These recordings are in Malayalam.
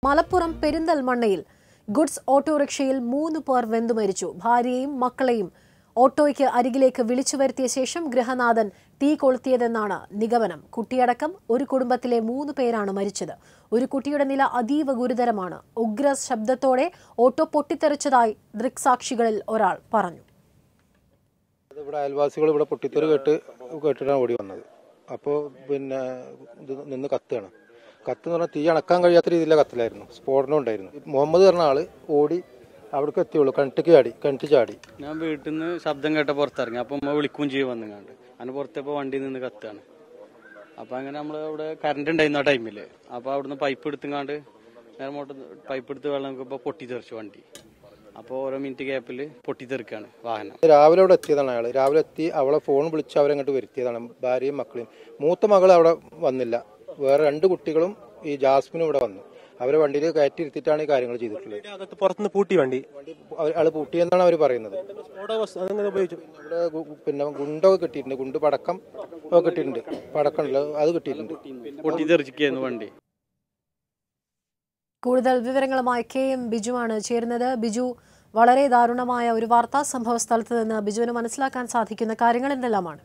മലപ്പുറം പെരിന്തൽമണ്ണയിൽ ഗുഡ്സ് ഓട്ടോറിക്ഷയിൽ മൂന്ന് പേർ വെന്തു മരിച്ചു ഭാര്യയെയും മക്കളെയും ഓട്ടോയ്ക്ക് അരികിലേക്ക് വിളിച്ചു വരുത്തിയ ശേഷം ഗൃഹനാഥൻ തീ കൊളുത്തിയതെന്നാണ് നിഗമനം കുട്ടിയടക്കം ഒരു കുടുംബത്തിലെ മൂന്ന് പേരാണ് മരിച്ചത് ഒരു കുട്ടിയുടെ നില അതീവ ഗുരുതരമാണ് ഉഗ്ര ശബ്ദത്തോടെ ഓട്ടോ പൊട്ടിത്തെറിച്ചതായി ദൃക്സാക്ഷികളിൽ ഒരാൾ പറഞ്ഞു അത് ഇവിടെ അയൽവാസികൾ ഇവിടെ പൊട്ടിത്തെറി കേട്ട് കേട്ടിട്ടാണ് ഓടി വന്നത് അപ്പോൾ പിന്നെ ഇത് നിന്ന് കത്തുകയാണ് കത്ത് എന്ന് പറഞ്ഞാൽ തീ അണക്കാൻ കഴിയാത്ത രീതിയിലുള്ള കത്തിലായിരുന്നു സ്ഫോടനം ഉണ്ടായിരുന്നു മുഹമ്മദ് പറഞ്ഞ ആള് ഓടി അവിടേക്ക് എത്തിയുള്ളൂ കിണറ്റിക്ക് ചാടി കിണറ്റ് ചാടി ഞാൻ വീട്ടിൽ നിന്ന് ശബ്ദം കേട്ട പുറത്തിറങ്ങി അപ്പം ഉമ്മ വിളിക്കുകയും ചെയ്യും വന്നുങ്ങാണ്ട് അതിന് പുറത്തപ്പോൾ വണ്ടി നിന്ന് കത്താണ് അപ്പം അങ്ങനെ നമ്മൾ അവിടെ കറണ്ട് ഉണ്ടായിരുന്നു ആ ടൈമിൽ അപ്പോൾ അവിടുന്ന് പൈപ്പ് എടുത്തുങ്ങാണ്ട് നേരെ മോട്ട് പൈപ്പ് എടുത്ത് വെള്ളം നോക്കുമ്പോൾ പൊട്ടിത്തെറിച്ചു വണ്ടി അപ്പോൾ ഓരോ മിനിറ്റ് ഗ്യാപ്പിൽ പൊട്ടിത്തെറിക്കാണ് വാഹനം രാവിലെ അവിടെ എത്തിയതാണ് അയാൾ രാവിലെ എത്തി അവളെ ഫോൺ വിളിച്ച് അവരങ്ങോട്ട് വരുത്തിയതാണ് ഭാര്യയും മക്കളെയും മൂത്ത മകൾ അവിടെ വന്നില്ല വേറെ രണ്ട് കുട്ടികളും ഈ ജാസ്മിനും ഇവിടെ വന്നു അവരെ വണ്ടിയിൽ കയറ്റി ഇരുത്തിയിട്ടാണ് ഈ കാര്യങ്ങൾ ചെയ്തിട്ടുള്ളത് അകത്ത് പുറത്തുനിന്ന് പൂട്ടി വണ്ടി വണ്ടി അയാൾ പൂട്ടിയെന്നാണ് അവർ പറയുന്നത് സ്ഫോടക വസ്തു അതെങ്ങനെ ഉപയോഗിച്ചു ഇവിടെ ഗു- പിന്നെ ഗുണ്ടൊക്കെ കിട്ടിയിട്ടുണ്ട് ഗുണ്ട് പടക്കം ഒക്കെ കിട്ടിയിട്ടുണ്ട് പടക്കം ഉണ്ടല്ലോ അത് കിട്ടിയിട്ടുണ്ട് പൊട്ടിത്തെറിച്ചിരിക്കുന്നു വണ്ടി കൂടുതൽ വിവരങ്ങളുമായി കെ എം ബിജുവാണ് ചേരുന്നത് ബിജു വളരെ ദാരുണമായ ഒരു വാർത്താ സംഭവ സ്ഥലത്ത് നിന്ന് ബിജുവിന് മനസ്സിലാക്കാൻ സാധിക്കുന്ന കാര്യങ്ങൾ എന്തെല്ലാമാണ്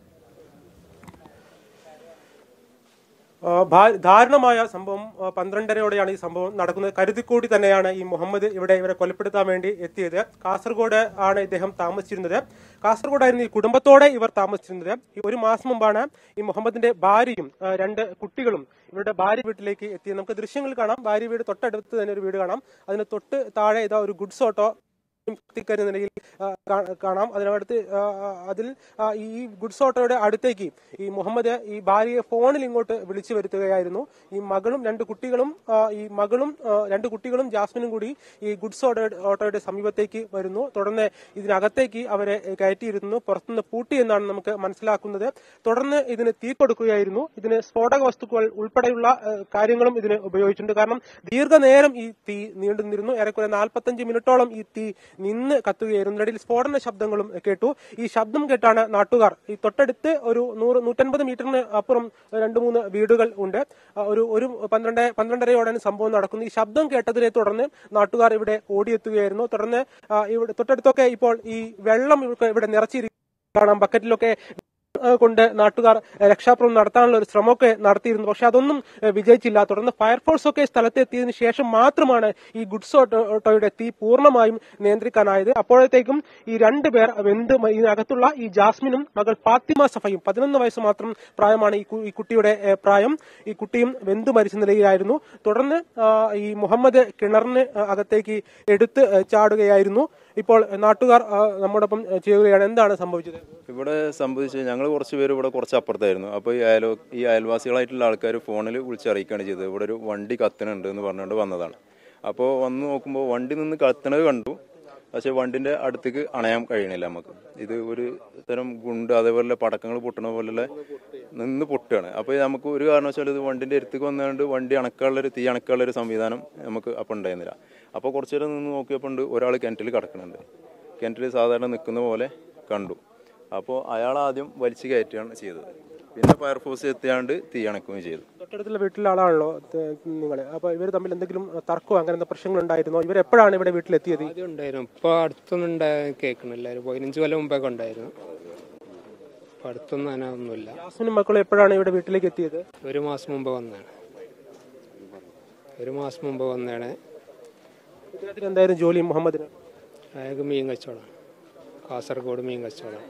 ആ, ഭാ- ദാരുണമായ സംഭവം ആ, പന്ത്രണ്ടരയോടെയാണ് ഈ സംഭവം നടക്കുന്നത് കരുതിക്കൂടി തന്നെയാണ് ഈ മുഹമ്മദ് ഇവിടെ ഇവരെ കൊലപ്പെടുത്താൻ വേണ്ടി എത്തിയത് കാസർഗോഡ് ആണ് ഇദ്ദേഹം താമസിച്ചിരുന്നത് കാസർഗോഡായിരുന്നു ഈ കുടുംബത്തോടെ ഇവർ താമസിച്ചിരുന്നത് ഈ ഒരു മാസം മുമ്പാണ് ഈ മുഹമ്മദിന്റെ ഭാര്യയും ആ, രണ്ട് കുട്ടികളും ഇവരുടെ ഭാര്യ വീട്ടിലേക്ക് എത്തിയത് നമുക്ക് ദൃശ്യങ്ങൾ കാണാം ഭാര്യ വീട് തൊട്ടടുത്ത് തന്നെ ഒരു വീട് കാണാം അതിന് തൊട്ട് താഴെ ഇതാ ഒരു ഗുഡ്സ് ഓട്ടോ കത്തിക്കരുന്ന നിലയിൽ ആ, കാ- കാണാം അതിനടുത്ത് ആ, ആ, അതിൽ ആ, ഈ ഗുഡ്സ് ഓട്ടോയുടെ അടുത്തേക്ക് ഈ മുഹമ്മദ് ഈ ഭാര്യയെ ഫോണിൽ ഇങ്ങോട്ട് വിളിച്ചു വരുത്തുകയായിരുന്നു ഈ മകളും രണ്ട് കുട്ടികളും ആ, ഈ മകളും ആ, രണ്ട് കുട്ടികളും ജാസ്മിനും കൂടി ഈ ഗുഡ്സ് ഓട്ടോ ഓട്ടോയുടെ സമീപത്തേക്ക് വരുന്നു തുടർന്ന് ഇതിനകത്തേക്ക് അവരെ കയറ്റിയിരുന്നു പുറത്തുനിന്ന് പൂട്ടി എന്നാണ് നമുക്ക് മനസ്സിലാക്കുന്നത് തുടർന്ന് ഇതിന് തീ കൊടുക്കുകയായിരുന്നു ഇതിന് സ്ഫോടക വസ്തുക്കൾ ഉൾപ്പെടെയുള്ള ആ, കാര്യങ്ങളും ഇതിന് ഉപയോഗിച്ചിട്ടുണ്ട് കാരണം ദീർഘനേരം ഈ തീ നീണ്ടു നിന്നിരുന്നു ഏറെക്കുറെ നാൽപ്പത്തഞ്ച് മിനിറ്റോളം ഈ തീ നിന്ന് കത്തുകയായിരുന്നു ഇടയിൽ സ്ഫോടന ശബ്ദങ്ങളും കേട്ടു ഈ ശബ്ദം കേട്ടാണ് നാട്ടുകാർ ഈ തൊട്ടടുത്ത് ഒരു നൂറ് നൂറ്റൻപത് മീറ്ററിന് അപ്പുറം രണ്ട് മൂന്ന് വീടുകൾ ഉണ്ട് ആ, ഒരു ഒരു പന്ത്രണ്ട് പന്ത്രണ്ടരയോടെയാണ് സംഭവം നടക്കുന്നത് ഈ ശബ്ദം കേട്ടതിനെ തുടർന്ന് നാട്ടുകാർ ഇവിടെ ഓടിയെത്തുകയായിരുന്നു തുടർന്ന് ആ, ഇവിടെ തൊട്ടടുത്തൊക്കെ ഇപ്പോൾ ഈ വെള്ളം ഇവിടെ ഇവിടെ നിറച്ചിരിക്കും കാണാം ബക്കറ്റിലൊക്കെ ആ, കൊണ്ട് നാട്ടുകാർ ആ, രക്ഷാപ്രവർത്തനം നടത്താനുള്ള ഒരു ശ്രമമൊക്കെ നടത്തിയിരുന്നു പക്ഷെ അതൊന്നും ആ, വിജയിച്ചില്ല തുടർന്ന് ഫയർഫോഴ്സ് ഒക്കെ സ്ഥലത്തെത്തിയതിനു ശേഷം മാത്രമാണ് ഈ ഗുഡ്സ് ഓട്ടോ- ഓട്ടോയുടെ തീ പൂർണ്ണമായും നിയന്ത്രിക്കാനായത് അപ്പോഴത്തേക്കും ഈ രണ്ട് പേർ വെന്ത് മ- ഇതിനകത്തുള്ള ഈ ജാസ്മിനും മകൾ ഫാത്തിമ സഫയും പതിനൊന്ന് വയസ്സ് മാത്രം പ്രായമാണ് ഈ കു- ഈ കുട്ടിയുടെ ഏ, പ്രായം ഈ കുട്ടിയും വെന്തു മരിച്ച നിലയിലായിരുന്നു തുടർന്ന് ആ, ഈ മുഹമ്മദ് കിണറിന് അകത്തേക്ക് എടുത്ത് ഏ, ചാടുകയായിരുന്നു ഇപ്പോൾ നാട്ടുകാർ ആ, നമ്മോടൊപ്പം ഏ, ചെയ്യുകയാണ് എന്താണ് സംഭവിച്ചത് ഇവിടെ സംഭവിച്ചത് ഞങ്ങൾ കുറച്ച് പേര് ഇവിടെ കുറച്ച് അപ്പുറത്തായിരുന്നു അപ്പോൾ ഈ അയലോ ഈ അയൽവാസികളായിട്ടുള്ള ആൾക്കാർ ഫോണിൽ വിളിച്ചറിയിക്കുകയാണ് ചെയ്തത് ഇവിടെ ഒരു വണ്ടി കത്തണുണ്ട് എന്ന് പറഞ്ഞുകൊണ്ട് വന്നതാണ് അപ്പോൾ വന്ന് നോക്കുമ്പോൾ വണ്ടി നിന്ന് കത്തണത് കണ്ടു പക്ഷേ വണ്ടിൻ്റെ അടുത്തേക്ക് അണയാൻ കഴിയണില്ല നമുക്ക് ഇത് ഒരു തരം ഗുണ്ട് അതേപോലെ പടക്കങ്ങൾ പൊട്ടണ പോലുള്ള നിന്ന് പൊട്ടുകയാണ് അപ്പോൾ നമുക്ക് ഒരു കാരണവശാലും ഇത് വണ്ടിൻ്റെ അടുത്തേക്ക് വന്നുകൊണ്ട് വണ്ടി അണക്കാനുള്ളൊരു തീ അണക്കാനുള്ളൊരു സംവിധാനം നമുക്ക് അപ്പം ഉണ്ടായിരുന്നില്ല അപ്പോൾ കുറച്ച് നേരം നിന്ന് നോക്കിയപ്പോൾ ഉണ്ട് ഒരാൾ കിണറ്റിൽ കിടക്കുന്നുണ്ട് കിണറ്റിൽ സാധാരണ നിൽക്കുന്ന പോലെ കണ്ടു അപ്പോൾ അയാൾ ആദ്യം വലിച്ചു കയറ്റുകയാണ് ചെയ്തത് പിന്നെ ഫയർഫോഴ്സ് എത്തിയാണ്ട് തീ അണക്കുകയും ചെയ്തു തൊട്ടടുത്തുള്ള വീട്ടിലെ ആളാണല്ലോ നിങ്ങൾ അപ്പൊ ഇവർ തമ്മിൽ എന്തെങ്കിലും തർക്കമോ അങ്ങനത്തെ പ്രശ്നങ്ങൾ ഉണ്ടായിരുന്നോ ഇവർ എപ്പോഴാണ് ഇവിടെ വീട്ടിലെത്തിയത് ആദ്യം ഉണ്ടായിരുന്നു ഇപ്പോൾ അടുത്തൊന്നും ഉണ്ടായ കേൾക്കണില്ല ഒരു പതിനഞ്ച് കൊല്ലം മുമ്പൊക്കെ ഉണ്ടായിരുന്നു ഇപ്പം അടുത്തൊന്നും അങ്ങനെ ഒന്നുമില്ല ജാസ്മിനും മക്കളും എപ്പോഴാണ് ഇവിടെ വീട്ടിലേക്ക് എത്തിയത് ഒരു മാസം മുമ്പ് വന്നതാണ് ഒരു മാസം മുമ്പ് വന്നതാണ് ഇദ്ദേഹത്തിന് എന്തായാലും ജോലി മുഹമ്മദിന് അയാൾക്ക് മീൻ കച്ചവടം കാസർഗോഡ് മീൻ കച്ചവടം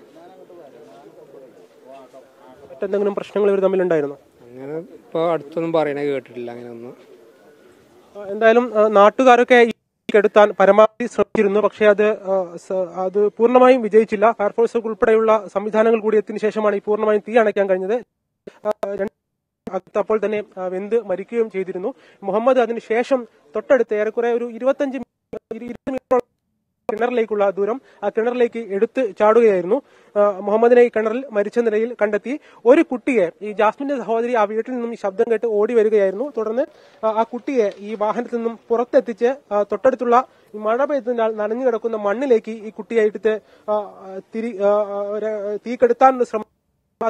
മറ്റെന്തെങ്കിലും പ്രശ്നങ്ങൾ ഇവർ തമ്മിലുണ്ടായിരുന്നോ അങ്ങനെ ഇപ്പോൾ അടുത്തൊന്നും പറയണ കേട്ടിട്ടില്ല അങ്ങനെ ഒന്നും ആ, എന്തായാലും ആ, നാട്ടുകാരൊക്കെ ഈ കെടുത്താൻ പരമാവധി ശ്രമിച്ചിരുന്നു പക്ഷേ അത് ആ, സ- അത് പൂർണ്ണമായും വിജയിച്ചില്ല ഫയർഫോഴ്സ് ഉൾപ്പെടെയുള്ള സംവിധാനങ്ങൾ കൂടി എത്തിയതിനു ശേഷമാണ് ഈ പൂർണ്ണമായും തീ അണയ്ക്കാൻ കഴിഞ്ഞത് ആ, രണ്ട് അകത്ത് അപ്പോൾ തന്നെ ആ, വെന്ത് മരിക്കുകയും ചെയ്തിരുന്നു മുഹമ്മദ് അതിനുശേഷം തൊട്ടടുത്ത് ഏറെക്കുറെ ഒരു ഇരുപത്തഞ്ച് മീ- ഇരു- ഇരുപത് മീറ്ററോളം കിണറിലേക്കുള്ള ദൂരം ആ കിണറിലേക്ക് എടുത്ത് ചാടുകയായിരുന്നു ആ, മുഹമ്മദിനെ ഈ കിണറിൽ മരിച്ച നിലയിൽ കണ്ടെത്തി ഒരു കുട്ടിയെ ഈ ജാസ്മിന്റെ സഹോദരി ആ വീട്ടിൽ നിന്നും ഈ ശബ്ദം കേട്ട് ഓടി വരികയായിരുന്നു തുടർന്ന് ആ, ആ കുട്ടിയെ ഈ വാഹനത്തിൽ നിന്നും പുറത്തെത്തിച്ച് ആ, തൊട്ടടുത്തുള്ള ഈ മഴ പെയ്തതിനാൽ നനഞ്ഞു കിടക്കുന്ന മണ്ണിലേക്ക് ഈ കുട്ടിയെ എടുത്ത് ആ, ആ, തിരി ആ, ആ, ഒരു, തീ കെടുത്താനുള്ള ശ്രമം അത്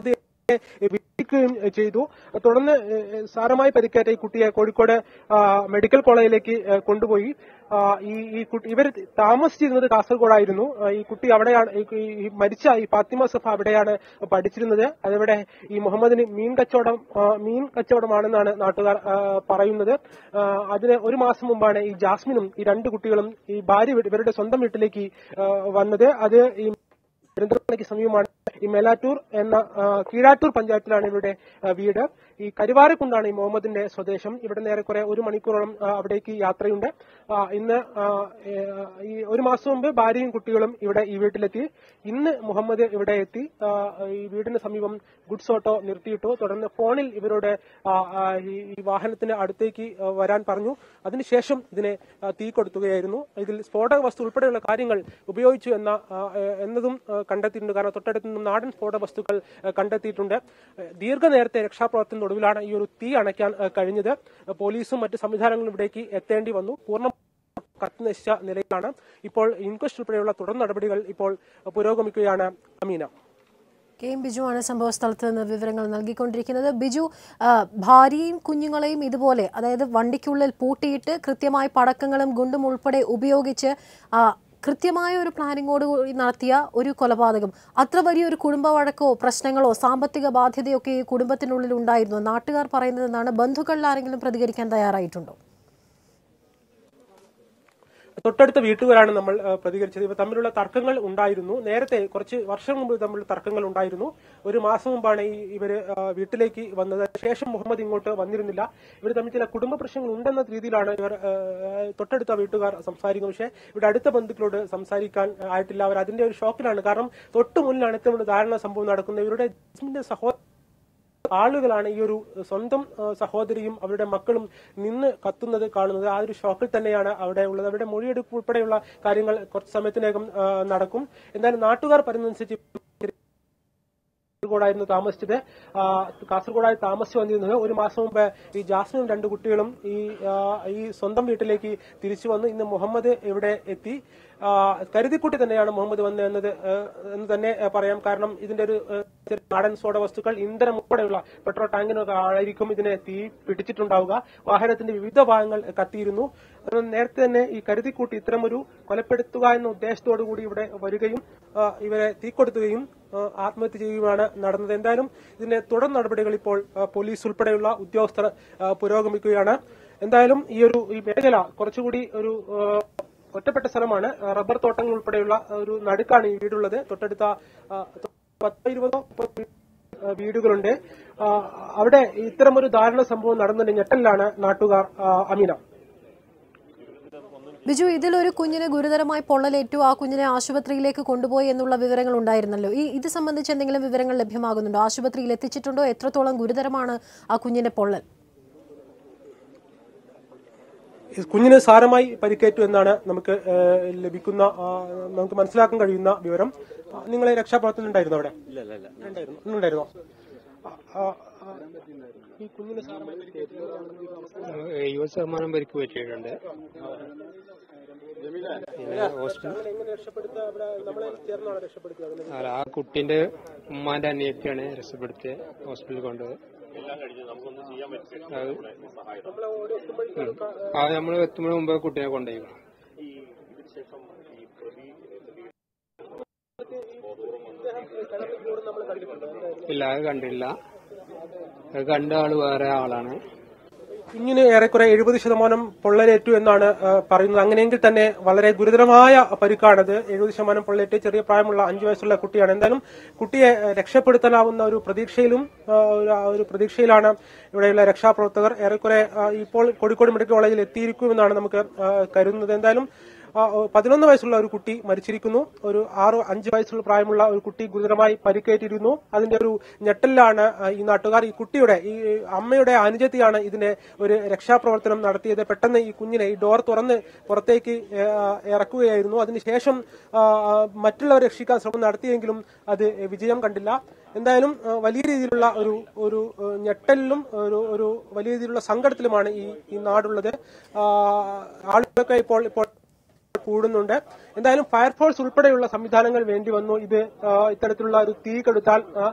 വിധിക്കുകയും ചെയ്തു തുടർന്ന് ഏഹ്, സാരമായി പരിക്കേറ്റ ഈ കുട്ടിയെ കോഴിക്കോട് ആ, മെഡിക്കൽ കോളേജിലേക്ക് ഏഹ്, കൊണ്ടുപോയി ആ, ഈ ഈ കുട്ടി ഇവർ താമസിച്ചിരുന്നത് കാസർഗോഡായിരുന്നു ആ, ഈ കുട്ടി അവിടെയാണ് ഈ- ഈ മരിച്ച ഈ ഫാത്തിമ സഫ അവിടെയാണ് പഠിച്ചിരുന്നത് അതിവിടെ ഈ മുഹമ്മദിന് മീൻ കച്ചവടം ആ, മീൻ കച്ചവടമാണെന്നാണ് നാട്ടുകാർ ആ, പറയുന്നത് ആ, അതിന് ഒരു മാസം മുമ്പാണ് ഈ ജാസ്മിനും ഈ രണ്ട് കുട്ടികളും ഈ ഭാര്യ വീട് ഇവരുടെ സ്വന്തം വീട്ടിലേക്ക് ആ, വന്നത് അത് ഈ പെരിന്തൽമണ്ണയ്ക്ക് സമീപമാണ് ഈ മേലാറ്റൂർ എന്ന ആ, കീഴാറ്റൂർ പഞ്ചായത്തിലാണ് ഇവരുടെ ആ, വീട് ഈ കരുവാരക്കുണ്ടാണ് ഈ മുഹമ്മദിന്റെ സ്വദേശം ഇവിടെ നേരെ കുറെ ഒരു മണിക്കൂറോളം ആ, അവിടേക്ക് യാത്രയുണ്ട് ആ, ഇന്ന് ആ, ഏ, ഈ ഒരു മാസം മുമ്പ് ഭാര്യയും കുട്ടികളും ഇവിടെ ഈ വീട്ടിലെത്തി ഇന്ന് മുഹമ്മദ് ഇവിടെ എത്തി ആ, ഈ വീടിന് സമീപം ഗുഡ്സ് ഓട്ടോ നിർത്തിയിട്ടു തുടർന്ന് ഫോണിൽ ഇവരോട് ആ, ആ, ഈ ഈ വാഹനത്തിന് അടുത്തേക്ക് ആ, വരാൻ പറഞ്ഞു അതിനുശേഷം ഇതിനെ ആ, തീ കൊടുത്തുകയായിരുന്നു ഇതിൽ സ്ഫോടക വസ്തു ഉൾപ്പെടെയുള്ള കാര്യങ്ങൾ ഉപയോഗിച്ചു എന്ന ആ, ഏ, എന്നതും ആ, കണ്ടെത്തിയിട്ടുണ്ട് കാരണം തൊട്ടടുത്ത് നിന്നും നാടൻ സ്ഫോടക വസ്തുക്കൾ ആ, കണ്ടെത്തിയിട്ടുണ്ട് ഏ, ദീർഘനേരത്തെ രക്ഷാപ്രവർത്തനത്തിനൊടുവിലാണ് ഈ ഒരു തീ അണയ്ക്കാൻ ആ, കഴിഞ്ഞത് പോലീസും മറ്റ് സംവിധാനങ്ങളും ഇവിടേക്ക് എത്തേണ്ടി വന്നു പൂർണ്ണ കത്തി നശിച്ച നിലയിലാണ് ഇപ്പോൾ ഇൻക്വസ്റ്റ് ഉൾപ്പെടെയുള്ള തുടർ നടപടികൾ ഇപ്പോൾ പുരോഗമിക്കുകയാണ് അമീന കെ എം ബിജു ആണ് സംഭവ സ്ഥലത്ത് നിന്ന് വിവരങ്ങൾ നൽകിക്കൊണ്ടിരിക്കുന്നത് ബിജു ആ, ഭാര്യയും കുഞ്ഞുങ്ങളെയും ഇതുപോലെ അതായത് വണ്ടിക്കുള്ളിൽ പൂട്ടിയിട്ട് കൃത്യമായി പടക്കങ്ങളും ഗുണ്ടും ഉൾപ്പെടെ ഉപയോഗിച്ച് ആ, കൃത്യമായ ഒരു പ്ലാനിങ്ങോട് കൂടി നടത്തിയ ഒരു കൊലപാതകം അത്ര വലിയൊരു കുടുംബ വഴക്കോ പ്രശ്നങ്ങളോ സാമ്പത്തിക ബാധ്യതയൊക്കെ ഈ കുടുംബത്തിനുള്ളിൽ ഉണ്ടായിരുന്നു നാട്ടുകാർ പറയുന്നതെന്നാണ് ബന്ധുക്കളിൽ ആരെങ്കിലും പ്രതികരിക്കാൻ തയ്യാറായിട്ടുണ്ടോ തൊട്ടടുത്ത വീട്ടുകാരാണ് നമ്മൾ ആ, പ്രതികരിച്ചത് ഇവർ തമ്മിലുള്ള തർക്കങ്ങൾ ഉണ്ടായിരുന്നു നേരത്തെ കുറച്ച് വർഷം മുമ്പ് തമ്മിൽ തർക്കങ്ങൾ ഉണ്ടായിരുന്നു ഒരു മാസം മുമ്പാണ് ഈ ഇവര് ആ, വീട്ടിലേക്ക് വന്നത് ശേഷം മുഹമ്മദ് ഇങ്ങോട്ട് വന്നിരുന്നില്ല ഇവർ തമ്മിൽ ചില കുടുംബ പ്രശ്നങ്ങൾ ഉണ്ടെന്ന രീതിയിലാണ് ഇവർ ആ, തൊട്ടടുത്ത വീട്ടുകാർ സംസാരിക്കുന്നത് പക്ഷേ ഇവിടെ അടുത്ത ബന്ധുക്കളോട് സംസാരിക്കാൻ ആയിട്ടില്ല അവർ അതിന്റെ ഒരു ഷോക്കിലാണ് കാരണം തൊട്ടു മുന്നിലാണ് ഇത്തവണ ധാരണ സംഭവം നടക്കുന്നത് ഇവരുടെ ജസ്മിന്റെ സഹോദരൻ ആളുകളാണ് ഈ ഒരു സ്വന്തം ആ, സഹോദരിയും അവരുടെ മക്കളും നിന്ന് കത്തുന്നത് കാണുന്നത് ആ ഒരു ഷോക്കിൽ തന്നെയാണ് അവിടെ ഉള്ളത് അവരുടെ മൊഴിയെടുപ്പ് ഉൾപ്പെടെയുള്ള കാര്യങ്ങൾ കുറച്ച് സമയത്തിനകം ആ, നടക്കും എന്തായാലും നാട്ടുകാർ പറയുന്നതനുസരിച്ച് കാസർഗോഡായിരുന്നു താമസിച്ചത് ആ, കാസർഗോഡായി താമസിച്ചു വന്നിരുന്നത് ഒരു മാസം മുമ്പ് ഈ ജാസ്മിനും രണ്ട് കുട്ടികളും ഈ ആ, ഈ സ്വന്തം വീട്ടിലേക്ക് തിരിച്ചു വന്നു ഇന്ന് മുഹമ്മദ് ഇവിടെ എത്തി ആ, കരുതിക്കുട്ടി തന്നെയാണ് മുഹമ്മദ് വന്നത് എന്നത് ആ, എന്ന് തന്നെ ആ, പറയാം കാരണം ഇതിന്റെ ഒരു ആ, ചെറിയ നാടൻ സോഡ വസ്തുക്കൾ ഇന്ധനം ഉൾപ്പെടെയുള്ള പെട്രോൾ ടാങ്കിനൊക്കെ ആയിരിക്കും ഇതിനെ തീ പിടിച്ചിട്ടുണ്ടാവുക വാഹനത്തിന്റെ വിവിധ ഭാഗങ്ങൾ കത്തിയിരുന്നു അതുകൊണ്ട് നേരത്തെ തന്നെ ഈ കരുതിക്കൂട്ടി ഇത്തരമൊരു കൊലപ്പെടുത്തുക എന്ന ഉദ്ദേശത്തോടു കൂടി ഇവിടെ വരികയും ആ, ഇവരെ തീക്കൊടുത്തുകയും ആ, ആത്മഹത്യ ചെയ്യുകയാണ് നടന്നത് എന്തായാലും ഇതിന്റെ തുടർ നടപടികൾ ഇപ്പോൾ ആ, പോലീസ് ഉൾപ്പെടെയുള്ള ഉദ്യോഗസ്ഥർ ആ, പുരോഗമിക്കുകയാണ് എന്തായാലും ഈ ഒരു ഈ മേഖല കുറച്ചുകൂടി ഒരു ആ, ഒറ്റപ്പെട്ട സ്ഥലമാണ് ആ, റബ്ബർ തോട്ടങ്ങൾ ഉൾപ്പെടെയുള്ള ഒരു നടുക്കാണ് ഈ വീടുള്ളത് തൊട്ടടുത്ത ആ, പത്തോ ഇരുപതോ മുപ്പതോ വീ- ആ, വീടുകളുണ്ട് ആ, അവിടെ ഇത്തരമൊരു ദാരുണ സംഭവം നടന്നതിന്റെ ഞെട്ടലിലാണ് നാട്ടുകാർ ആ, അമീന ബിജു ഇതിലൊരു കുഞ്ഞിന് ഗുരുതരമായി പൊള്ളലേറ്റു ആ കുഞ്ഞിനെ ആശുപത്രിയിലേക്ക് കൊണ്ടുപോയി എന്നുള്ള വിവരങ്ങൾ ഉണ്ടായിരുന്നല്ലോ ഈ ഇത് സംബന്ധിച്ച് എന്തെങ്കിലും വിവരങ്ങൾ ലഭ്യമാകുന്നുണ്ടോ ആശുപത്രിയിൽ എത്തിച്ചിട്ടുണ്ടോ എത്രത്തോളം ഗുരുതരമാണ് ആ കുഞ്ഞിന്റെ പൊള്ളൽ ഈ കുഞ്ഞിന് സാരമായി പരിക്കേറ്റു എന്നാണ് നമുക്ക് ഏഹ്, ലഭിക്കുന്ന ആ, നമുക്ക് മനസ്സിലാക്കാൻ കഴിയുന്ന വിവരം ആ, നിങ്ങളെ രക്ഷാപ്രവർത്തനം ഉണ്ടായിരുന്നു അവിടെ ഉണ്ടായിരുന്നു ഉണ്ടായിരുന്നോ ആ, ആ, ആ, ഈ കുഞ്ഞിന് സാരമായി പരിക്കേറ്റു എഴുപത് ശതമാനം പരിക്ക് പറ്റിയിട്ടുണ്ട് പിന്നെ ഹോസ്പിറ്റൽ എങ്ങനെ രക്ഷപ്പെടുത്തുക അവിടെ നമ്മളെ ചേർന്നാണ് രക്ഷപ്പെടുത്തുക അല്ല, ആ കുട്ടീന്റെ ഉമ്മാന്റെ അനിയത്തിയാണ് രക്ഷപ്പെടുത്തിയത് ഹോസ്പിറ്റലിൽ കൊണ്ടുപോയി അത് ആ നമ്മൾ എത്തുമ്പോൾ മുമ്പ് കുട്ടീനെ കൊണ്ടുപോയി ഇല്ല അത് കണ്ടില്ല അത് കണ്ട ആള് വേറെ ആളാണ് കുഞ്ഞിന് ഏറെക്കുറെ എഴുപത് ശതമാനം പൊള്ളലേറ്റു എന്നാണ് ആ, പറയുന്നത് അങ്ങനെയെങ്കിൽ തന്നെ വളരെ ഗുരുതരമായ പരിക്കാണത് എഴുപത് ശതമാനം പൊള്ളലേറ്റ് ചെറിയ പ്രായമുള്ള അഞ്ചു വയസ്സുള്ള കുട്ടിയാണ് എന്തായാലും കുട്ടിയെ ആ, രക്ഷപ്പെടുത്താനാവുന്ന ഒരു പ്രതീക്ഷയിലും ആ, ഒരു- ആ ഒരു പ്രതീക്ഷയിലാണ് ഇവിടെയുള്ള രക്ഷാപ്രവർത്തകർ ഏറെക്കുറെ ആ, ഇപ്പോൾ കോഴിക്കോട് മെഡിക്കൽ കോളേജിൽ എത്തിയിരിക്കുമെന്നാണ് നമുക്ക് ആ, കരുതുന്നത് എന്തായാലും ആ, പതിനൊന്ന് വയസ്സുള്ള ഒരു കുട്ടി മരിച്ചിരിക്കുന്നു ഒരു ആറ് അഞ്ച് വയസ്സുള്ള പ്രായമുള്ള ഒരു കുട്ടി ഗുരുതരമായി പരിക്കേറ്റിരുന്നു അതിന്റെ ഒരു ഞെട്ടലിലാണ് ആ, ഈ നാട്ടുകാർ ഈ കുട്ടിയുടെ ഈ അമ്മയുടെ അനുജത്തിയാണ് ഇതിന്റെ ഒരു രക്ഷാപ്രവർത്തനം നടത്തിയത് പെട്ടെന്ന് ഈ കുഞ്ഞിനെ ഈ ഡോർ തുറന്ന് പുറത്തേക്ക് ഏ, ആ, ഇറക്കുകയായിരുന്നു അതിനുശേഷം ആ, ആ, മറ്റുള്ളവരെ രക്ഷിക്കാൻ ശ്രമം നടത്തിയെങ്കിലും അത് വിജയം കണ്ടില്ല എന്തായാലും ആ, വലിയ രീതിയിലുള്ള ഒരു ഒരു ആ, ഞെട്ടലിലും ഒരു ഒരു വലിയ രീതിയിലുള്ള സങ്കടത്തിലുമാണ് ഈ ഈ നാടുള്ളത് ആ, ആളുകളൊക്കെ ഇപ്പോൾ ഇപ്പോൾ കൂടുന്നുണ്ട് എന്തായാലും ഫയർഫോഴ്സ് ഉൾപ്പെടെയുള്ള സംവിധാനങ്ങൾ വേണ്ടി വന്നു ഇത് ആ, ഇത്തരത്തിലുള്ള ഒരു തീ കെടുത്താൽ ആ,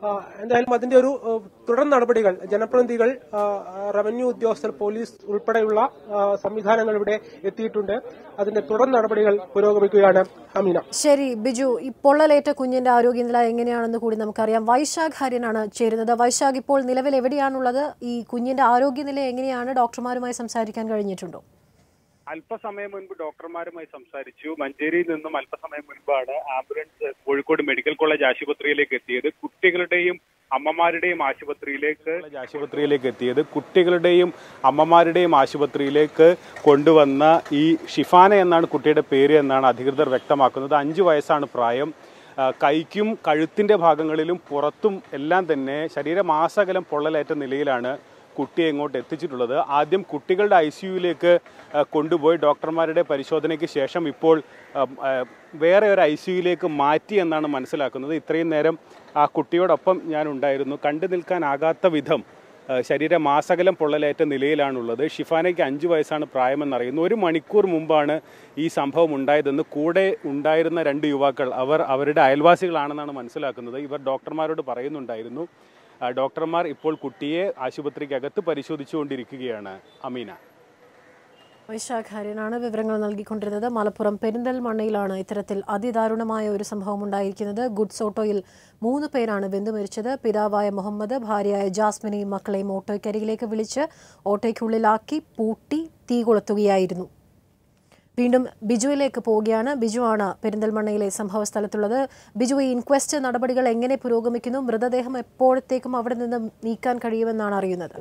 ആ, എന്തായാലും അതിന്റെ ഒരു ആ, തുടർ നടപടികൾ ജനപ്രതിനിധികൾ ആ, റവന്യൂ ഉദ്യോഗസ്ഥർ പോലീസ് ഉൾപ്പെടെയുള്ള ആ, സംവിധാനങ്ങൾ ഇവിടെ എത്തിയിട്ടുണ്ട് അതിന്റെ തുടർ നടപടികൾ പുരോഗമിക്കുകയാണ് അമീന ശരി ബിജു ഈ പൊള്ളലേറ്റ കുഞ്ഞിന്റെ ആരോഗ്യനില എങ്ങനെയാണെന്ന് കൂടി നമുക്കറിയാം വൈശാഖ് ഹര്യനാണ് ചേരുന്നത് വൈശാഖ് ഇപ്പോൾ നിലവിൽ എവിടെയാണുള്ളത് ഈ കുഞ്ഞിന്റെ ആരോഗ്യനില എങ്ങനെയാണ് ഡോക്ടർമാരുമായി സംസാരിക്കാൻ കഴിഞ്ഞിട്ടുണ്ടോ അല്പസമയം മുൻപ് ഡോക്ടർമാരുമായി സംസാരിച്ചു മഞ്ചേരിയിൽ നിന്നും അല്പസമയം മുൻപാണ് ആംബുലൻസ് കോഴിക്കോട് മെഡിക്കൽ കോളേജ് ആശുപത്രിയിലേക്ക് എത്തിയത് കുട്ടികളുടെയും അമ്മമാരുടെയും ആശുപത്രിയിലേക്ക് ആശുപത്രിയിലേക്ക് എത്തിയത് കുട്ടികളുടെയും അമ്മമാരുടെയും ആശുപത്രിയിലേക്ക് കൊണ്ടുവന്ന ഈ ഷിഫാന എന്നാണ് കുട്ടിയുടെ പേര് എന്നാണ് അധികൃതർ വ്യക്തമാക്കുന്നത് അഞ്ചു വയസ്സാണ് പ്രായം ആ, കൈക്കും കഴുത്തിൻ്റെ ഭാഗങ്ങളിലും പുറത്തും എല്ലാം തന്നെ ശരീരമാസകലം പൊള്ളലേറ്റ നിലയിലാണ് കുട്ടിയെ ഇങ്ങോട്ട് എത്തിച്ചിട്ടുള്ളത് ആദ്യം കുട്ടികളുടെ ഐ സിയുയിലേക്ക് കൊണ്ടുപോയി ഡോക്ടർമാരുടെ പരിശോധനയ്ക്ക് ശേഷം ഇപ്പോൾ ആ, ആ, വേറെ ഒരു ഐ സിയുയിലേക്ക് മാറ്റി എന്നാണ് മനസ്സിലാക്കുന്നത് ഇത്രയും നേരം ആ കുട്ടിയോടൊപ്പം ഞാൻ ഉണ്ടായിരുന്നു കണ്ടു നിൽക്കാനാകാത്ത വിധം ആ, ശരീരമാസകലം പൊള്ളലേറ്റ നിലയിലാണുള്ളത് ഷിഫാനയ്ക്ക് അഞ്ച് വയസ്സാണ് പ്രായമെന്നറിയുന്നു ഒരു മണിക്കൂർ മുമ്പാണ് ഈ സംഭവം ഉണ്ടായതെന്ന് കൂടെ ഉണ്ടായിരുന്ന രണ്ട് യുവാക്കൾ അവർ അവരുടെ അയൽവാസികളാണെന്നാണ് മനസ്സിലാക്കുന്നത് ഇവർ ഡോക്ടർമാരോട് പറയുന്നുണ്ടായിരുന്നു ആ, ഡോക്ടർമാർ ഇപ്പോൾ കുട്ടിയെ ആശുപത്രിക്കകത്ത് പരിശോധിച്ചുകൊണ്ടിരിക്കുകയാണ് അമീന വൈശാഖ് ഹര്യനാണ് വിവരങ്ങൾ നൽകിക്കൊണ്ടിരുന്നത് മലപ്പുറം പെരിന്തൽമണ്ണയിലാണ് ഇത്തരത്തിൽ അതിദാരുണമായ ഒരു സംഭവം ഉണ്ടായിരിക്കുന്നത് ഗുഡ്സ് ഓട്ടോയിൽ മൂന്ന് പേരാണ് വെന്തു മരിച്ചത് പിതാവായ മുഹമ്മദ് ഭാര്യയായ ജാസ്മിനെയും മക്കളെയും ഓട്ടോയ്ക്കരികിലേക്ക് വിളിച്ച് ഓട്ടോയ്ക്കുള്ളിലാക്കി പൂട്ടി തീ കൊളുത്തുകയായിരുന്നു വീണ്ടും ബിജുവിലേക്ക് പോവുകയാണ് ബിജുവാണ് പെരിന്തൽമണ്ണയിലെ സംഭവ സ്ഥലത്തുള്ളത് ബിജു ഈ ഇൻക്വസ്റ്റ് നടപടികൾ എങ്ങനെ പുരോഗമിക്കുന്നു മൃതദേഹം എപ്പോഴത്തേക്കും അവിടെ നിന്ന് നീക്കാൻ കഴിയുമെന്നാണ് അറിയുന്നത്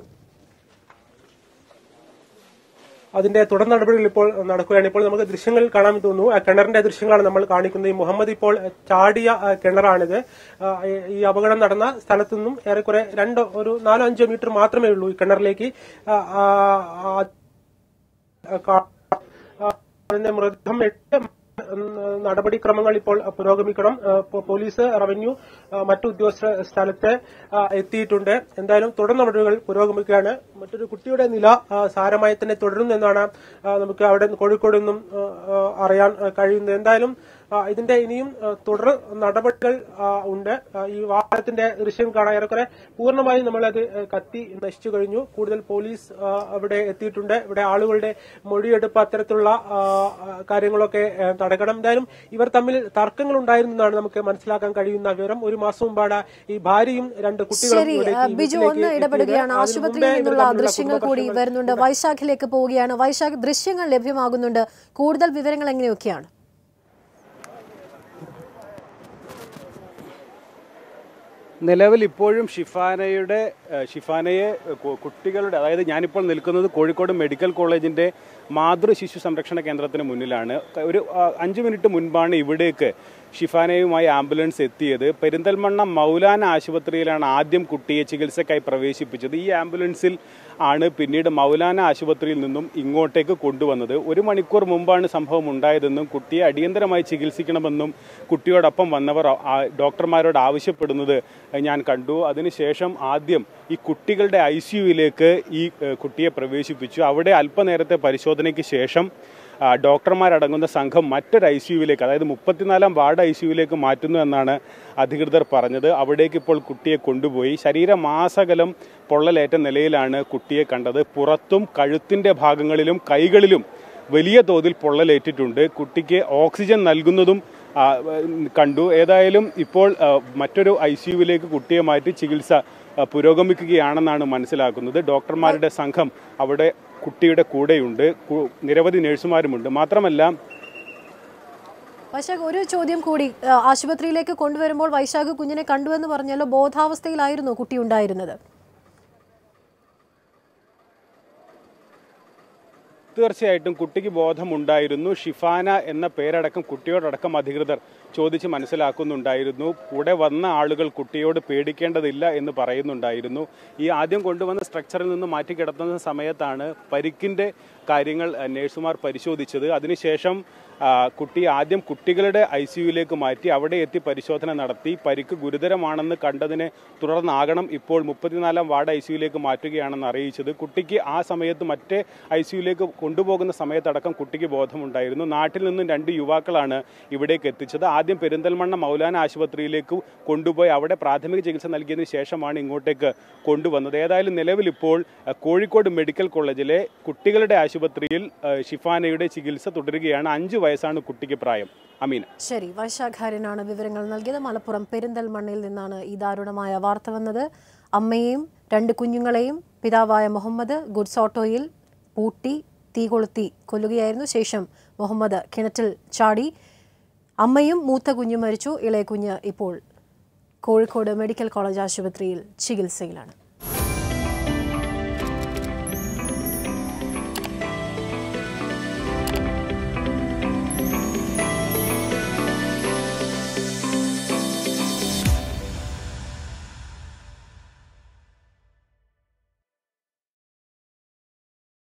അതിന്റെ തുടർ നടപടികൾ ഇപ്പോൾ നടക്കുകയാണ് ഇപ്പോൾ നമുക്ക് ദൃശ്യങ്ങൾ കാണാൻ തോന്നുന്നു ആ കിണറിന്റെ ദൃശ്യങ്ങളാണ് നമ്മൾ കാണിക്കുന്നത് ഈ മുഹമ്മദ് ഇപ്പോൾ ചാടിയ ആ, കിണറാണിത് ആ, ഈ- ഈ അപകടം നടന്ന സ്ഥലത്തു നിന്നും ഏറെക്കുറെ രണ്ടോ ഒരു നാലോ അഞ്ചോ മീറ്റർ മാത്രമേ ഉള്ളൂ ഈ കിണറിലേക്ക് ആ, ആ, ആ, കാ- ആ, അതിന്റെ മൃതദേഹം എട്ട് നടപടിക്രമങ്ങൾ ഇപ്പോൾ പുരോഗമിക്കണം ആ, പോ- പോലീസ് റവന്യൂ ആ, മറ്റു ഉദ്യോഗസ്ഥർ സ്ഥലത്ത് ആ, എത്തിയിട്ടുണ്ട് എന്തായാലും തുടർ നടപടികൾ പുരോഗമിക്കുകയാണ് മറ്റൊരു കുട്ടിയുടെ നില ആ, സാരമായി തന്നെ തുടരുമെന്നാണ് ആ, നമുക്ക് അവിടെ കോഴിക്കോട് നിന്നും ആ, ആ, അറിയാൻ ആ, കഴിയുന്നത് എന്തായാലും ആ, ഇതിന്റെ ഇനിയും ആ, തുടർ നടപടികൾ ആ, ഉണ്ട് ആ, ഈ വാഹനത്തിന്റെ ദൃശ്യം കാണാൻ ഏറെക്കുറെ പൂർണ്ണമായും നമ്മളത് ആ, കത്തി നശിച്ചു കഴിഞ്ഞു കൂടുതൽ പോലീസ് ആ, അവിടെ എത്തിയിട്ടുണ്ട് ഇവിടെ ആളുകളുടെ മൊഴിയെടുപ്പ് അത്തരത്തിലുള്ള ആ, ആ, കാര്യങ്ങളൊക്കെ ആ, നടക്കണം എന്തായാലും ഇവർ തമ്മിൽ തർക്കങ്ങൾ ഉണ്ടായിരുന്നെന്നാണ് നമുക്ക് മനസ്സിലാക്കാൻ കഴിയുന്ന വിവരം ഒരു മാസം മുമ്പാണ് ഈ ഭാര്യയും രണ്ട് കുട്ടികളും ശരി ഇവിടേക്ക് ആ, ഈ ബിജു വീട്ടിലേക്ക് ഒന്ന് എത്തിയത്. ഇടപെടുകയാണ് അതിനു ആശുപത്രിയിൽ മുമ്പേ ഇവർ നിന്നുള്ള തമ്മിലുള്ള ദൃശ്യങ്ങൾ കുടുംബ കൂടി പ്രശ്നങ്ങൾ വരുന്നുണ്ട് വൈശാഖിലേക്ക് പോവുകയാണ് വൈശാഖ് ദൃശ്യങ്ങൾ ലഭ്യമാകുന്നുണ്ട് കൂടുതൽ വിവരങ്ങൾ എങ്ങനെയൊക്കെയാണ് നിലവിൽ ഇപ്പോഴും ഷിഫാനയുടെ ഏഹ്, ഷിഫാനയെ ഏഹ്, കു- കുട്ടികളുടെ അതായത് ഞാനിപ്പോൾ നിൽക്കുന്നത് കോഴിക്കോട് മെഡിക്കൽ കോളേജിന്റെ മാതൃ ശിശു സംരക്ഷണ കേന്ദ്രത്തിന് മുന്നിലാണ് ക- ഒരു ആ, അഞ്ച് മിനിറ്റ് മുൻപാണ് ഇവിടേക്ക് ഷിഫാനയുമായി ആംബുലൻസ് എത്തിയത് പെരിന്തൽമണ്ണ മൗലാന ആശുപത്രിയിലാണ് ആദ്യം കുട്ടിയെ ചികിത്സയ്ക്കായി പ്രവേശിപ്പിച്ചത് ഈ ആംബുലൻസിൽ ആണ് പിന്നീട് മൗലാന ആശുപത്രിയിൽ നിന്നും ഇങ്ങോട്ടേക്ക് കൊണ്ടുവന്നത് ഒരു മണിക്കൂർ മുമ്പാണ് സംഭവം ഉണ്ടായതെന്നും കുട്ടിയെ അടിയന്തരമായി ചികിത്സിക്കണമെന്നും കുട്ടിയോടൊപ്പം വന്നവർ ആ- ആ ഡോക്ടർമാരോട് ആവശ്യപ്പെടുന്നത് ഞാൻ കണ്ടു അതിനുശേഷം ആദ്യം ഈ കുട്ടികളുടെ ഐ സിയുയിലേക്ക് ഈ ഏഹ്, കുട്ടിയെ പ്രവേശിപ്പിച്ചു അവിടെ അല്പനേരത്തെ പരിശോധനയ്ക്ക് ശേഷം ആ, ഡോക്ടർമാരടങ്ങുന്ന സംഘം മറ്റൊരു ഐ സിയുവിലേക്ക് അതായത് മുപ്പത്തിനാലാം വാർഡ് ഐ സിയുവിലേക്ക് മാറ്റുന്നു എന്നാണ് അധികൃതർ പറഞ്ഞത് അവിടേക്ക് ഇപ്പോൾ കുട്ടിയെ കൊണ്ടുപോയി ശരീരമാസകലം പൊള്ളലേറ്റ നിലയിലാണ് കുട്ടിയെ കണ്ടത് പുറത്തും കഴുത്തിൻ്റെ ഭാഗങ്ങളിലും കൈകളിലും വലിയ തോതിൽ പൊള്ളലേറ്റിട്ടുണ്ട് കുട്ടിക്ക് ഓക്സിജൻ നൽകുന്നതും ആ, ഉം, കണ്ടു ഏതായാലും ഇപ്പോൾ ആ, മറ്റൊരു ഐ സിയുവിലേക്ക് കുട്ടിയെ മാറ്റി ചികിത്സ ആ, പുരോഗമിക്കുകയാണെന്നാണ് മനസ്സിലാക്കുന്നത് ഡോക്ടർമാരുടെ സംഘം അവിടെ കുട്ടിയുടെ കൂടെയുണ്ട് കു- നിരവധി നഴ്സുമാരുമുണ്ട് മാത്രമല്ല വൈശാഖ് ഒരു ചോദ്യം കൂടി ആ, ആശുപത്രിയിലേക്ക് കൊണ്ടുവരുമ്പോൾ വൈശാഖ് കുഞ്ഞിനെ കണ്ടുവെന്ന് പറഞ്ഞല്ലോ ബോധാവസ്ഥയിലായിരുന്നു കുട്ടി ഉണ്ടായിരുന്നത് തീർച്ചയായിട്ടും കുട്ടിക്ക് ബോധമുണ്ടായിരുന്നു ഷിഫാന എന്ന പേരടക്കം കുട്ടിയോടടക്കം അധികൃതർ ചോദിച്ച് മനസ്സിലാക്കുന്നുണ്ടായിരുന്നു കൂടെ വന്ന ആളുകൾ കുട്ടിയോട് പേടിക്കേണ്ടതില്ല എന്ന് പറയുന്നുണ്ടായിരുന്നു ഈ ആദ്യം കൊണ്ടുവന്ന സ്ട്രക്ചറിൽ നിന്ന് മാറ്റി കിടത്തുന്ന സമയത്താണ് പരിക്കിന്റെ കാര്യങ്ങൾ ആ, നഴ്സുമാർ പരിശോധിച്ചത് അതിനുശേഷം ആ, കുട്ടി ആദ്യം കുട്ടികളുടെ ഐ സിയുയിലേക്ക് മാറ്റി അവിടെ എത്തി പരിശോധന നടത്തി പരിക്ക് ഗുരുതരമാണെന്ന് കണ്ടതിനെ തുടർന്നാകണം ഇപ്പോൾ മുപ്പത്തിനാലാം വാർഡ് ഐ സിയുയിലേക്ക് മാറ്റുകയാണെന്ന് അറിയിച്ചത് കുട്ടിക്ക് ആ സമയത്ത് മറ്റേ ഐ സിയുയിലേക്ക് കൊണ്ടുപോകുന്ന സമയത്തടക്കം കുട്ടിക്ക് ബോധമുണ്ടായിരുന്നു നാട്ടിൽ നിന്നും രണ്ട് യുവാക്കളാണ് ഇവിടേക്ക് എത്തിച്ചത് ആദ്യം പെരിന്തൽമണ്ണ മൗലാന ആശുപത്രിയിലേക്ക് കൊണ്ടുപോയി അവിടെ പ്രാഥമിക ചികിത്സ നൽകിയതിനു ശേഷമാണ് ഇങ്ങോട്ടേക്ക് കൊണ്ടുവന്നത് ഏതായാലും നിലവിൽ ഇപ്പോൾ അഹ്, കോഴിക്കോട് മെഡിക്കൽ കോളേജിലെ കുട്ടികളുടെ ആശുപത്രിയിൽ അഹ്, ഷിഫാനയുടെ ചികിത്സ തുടരുകയാണ് അഞ്ചു വയസ്സാണ് കുട്ടിക്ക് പ്രായം അമീന ശരി വൈശാഖാര്യനാണ് വിവരങ്ങൾ നൽകിയത് മലപ്പുറം പെരിന്തൽമണ്ണയിൽ നിന്നാണ് ഈ ദാരുണമായ വാർത്ത വന്നത് അമ്മയെയും രണ്ട് കുഞ്ഞുങ്ങളെയും പിതാവായ മുഹമ്മദ് ഗുഡ്സ് ഓട്ടോയിൽ പൂട്ടി തീ കൊളുത്തി കൊല്ലുകയായിരുന്നു ശേഷം മുഹമ്മദ് കിണറ്റിൽ ചാടി അമ്മയും മൂത്ത കുഞ്ഞും മരിച്ചു ഇളയ കുഞ്ഞ് ഇപ്പോൾ കോഴിക്കോട് മെഡിക്കൽ കോളേജ് ആശുപത്രിയിൽ ചികിത്സയിലാണ്